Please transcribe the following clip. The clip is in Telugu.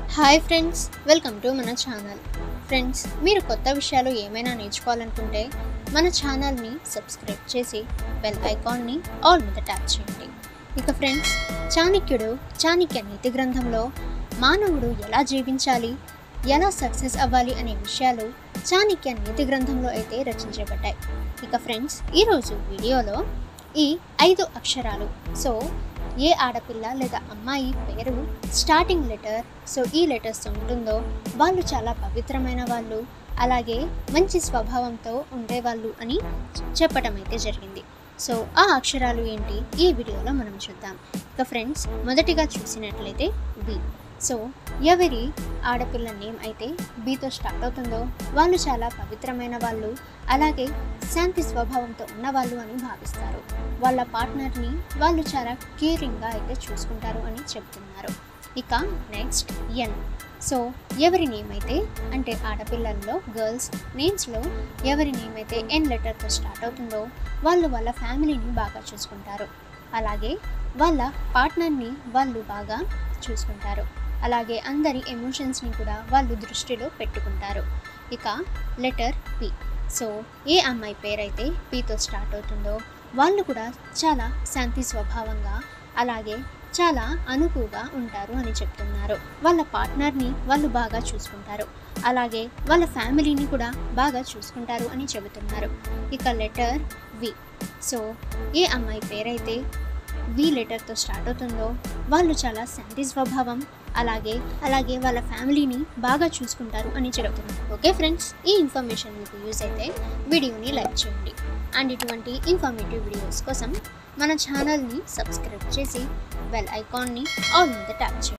హాయ్ ఫ్రెండ్స్ వెల్కమ్ టు మన ఛానల్ ఫ్రెండ్స్ మీరు కొత్త విషయాలు ఏమైనా నేర్చుకోవాలనుకుంటే మన ఛానల్ని సబ్స్క్రైబ్ చేసి బెల్ ఐకాన్ని ఆల్ మీద ట్యాప్ చేయండి ఇక ఫ్రెండ్స్ చాణక్యుడు చాణక్య నీతి గ్రంథంలో మానవుడు ఎలా జీవించాలి ఎలా సక్సెస్ అవ్వాలి అనే విషయాలు చాణక్య నీతి గ్రంథంలో అయితే రచించబడ్డాయి ఇక ఫ్రెండ్స్ ఈరోజు వీడియోలో ఈ ఐదు అక్షరాలు సో ఏ ఆడపిల్ల లేదా అమ్మాయి పేరు స్టార్టింగ్ లెటర్ సో ఈ లెటర్స్ ఉంటుందో వాళ్ళు చాలా పవిత్రమైన వాళ్ళు అలాగే మంచి స్వభావంతో ఉండేవాళ్ళు అని చెప్పటం అయితే జరిగింది సో ఆ అక్షరాలు ఏంటి ఈ వీడియోలో మనం చూద్దాం ఇక ఫ్రెండ్స్ మొదటిగా చూసినట్లయితే బి సో ఎవరి ఆడపిల్ల నేమ్ అయితే బీతో స్టార్ట్ అవుతుందో వాళ్ళు చాలా పవిత్రమైన వాళ్ళు అలాగే శాంతి స్వభావంతో ఉన్నవాళ్ళు అని భావిస్తారు వాళ్ళ పార్ట్నర్ని వాళ్ళు చాలా కేరింగ్గా అయితే చూసుకుంటారు అని చెప్తున్నారు ఇక నెక్స్ట్ ఎన్ సో ఎవరి నేమ్ అయితే అంటే ఆడపిల్లల్లో గర్ల్స్ నేమ్స్లో ఎవరి నేమ్ అయితే ఎన్ లెటర్తో స్టార్ట్ అవుతుందో వాళ్ళు వాళ్ళ ఫ్యామిలీని బాగా చూసుకుంటారు అలాగే వాళ్ళ పార్ట్నర్ని వాళ్ళు బాగా చూసుకుంటారు అలాగే అందరి ఎమోషన్స్ని కూడా వాళ్ళు దృష్టిలో పెట్టుకుంటారు ఇక లెటర్ పి సో ఏ అమ్మాయి పేరైతే పితో స్టార్ట్ అవుతుందో వాళ్ళు కూడా చాలా శాంతి స్వభావంగా అలాగే చాలా అనుకువగా ఉంటారు అని చెప్తున్నారు వాళ్ళ పార్ట్నర్ని వాళ్ళు బాగా చూసుకుంటారు అలాగే వాళ్ళ ఫ్యామిలీని కూడా బాగా చూసుకుంటారు అని చెబుతున్నారు ఇక లెటర్ వి సో ఏ అమ్మాయి పేరైతే వి లెటర్తో స్టార్ట్ అవుతుందో వాళ్ళు చాలా శాంతి స్వభావం అలాగే అలాగే వాళ్ళ ఫ్యామిలీని బాగా చూసుకుంటారు అని చెప్తున్నారు ఓకే ఫ్రెండ్స్ ఈ ఇన్ఫర్మేషన్ మీకు యూజ్ అయితే వీడియోని లైక్ చేయండి అండ్ ఇటువంటి ఇన్ఫర్మేటివ్ వీడియోస్ కోసం మన ఛానల్ని సబ్స్క్రైబ్ చేసి బెల్ ఐకాన్ని ఆల్ మీద ట్యాప్ చేయండి